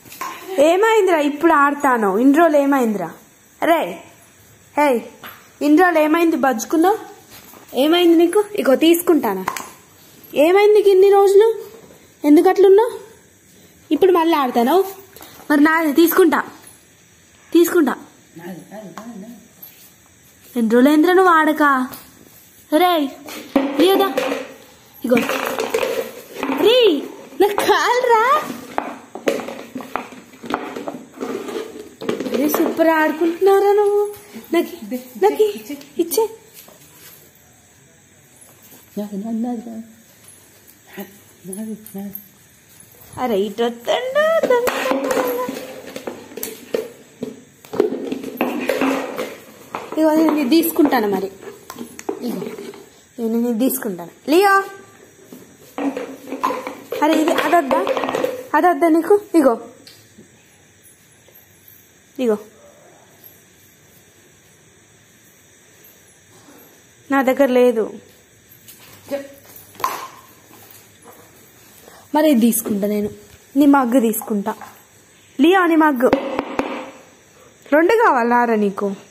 ఏమైందిరా ఇప్పుడు ఆడతాను ఇన్ని రోజులు ఏమైందిరా రే హే ఇన్ని రోజులు ఏమైంది బజ్జుకున్నావు ఏమైంది నీకు ఇగో తీసుకుంటానా ఏమైంది నీకు ఇన్ని రోజులు ఎందుకు అట్లున్నావు ఇప్పుడు మళ్ళీ ఆడతాను మరి నాది తీసుకుంటా తీసుకుంటా ఎన్ని రోజులు ఏంద్రా నువ్వు ఆడక రే రియదా ఇగో రీ నా కాలురా రే సూపర్ ఆడుకుంటున్నారా నువ్వు నాకు నాకు ఇచ్చే అరే ఇటు వద్దండు ఇగో నేను ఇది తీసుకుంటాను మరి ఇగో ఇగో నేను ఇది తీసుకుంటాను లియో అరే ఇది అదొద్దా అదొద్దా నీకు ఇగో ఇగో నా దగ్గర లేదు మరి ఇది తీసుకుంటా నేను నీ మగ్గు తీసుకుంటా లియా నీ మగ్గు రెండు కావాలారా నీకు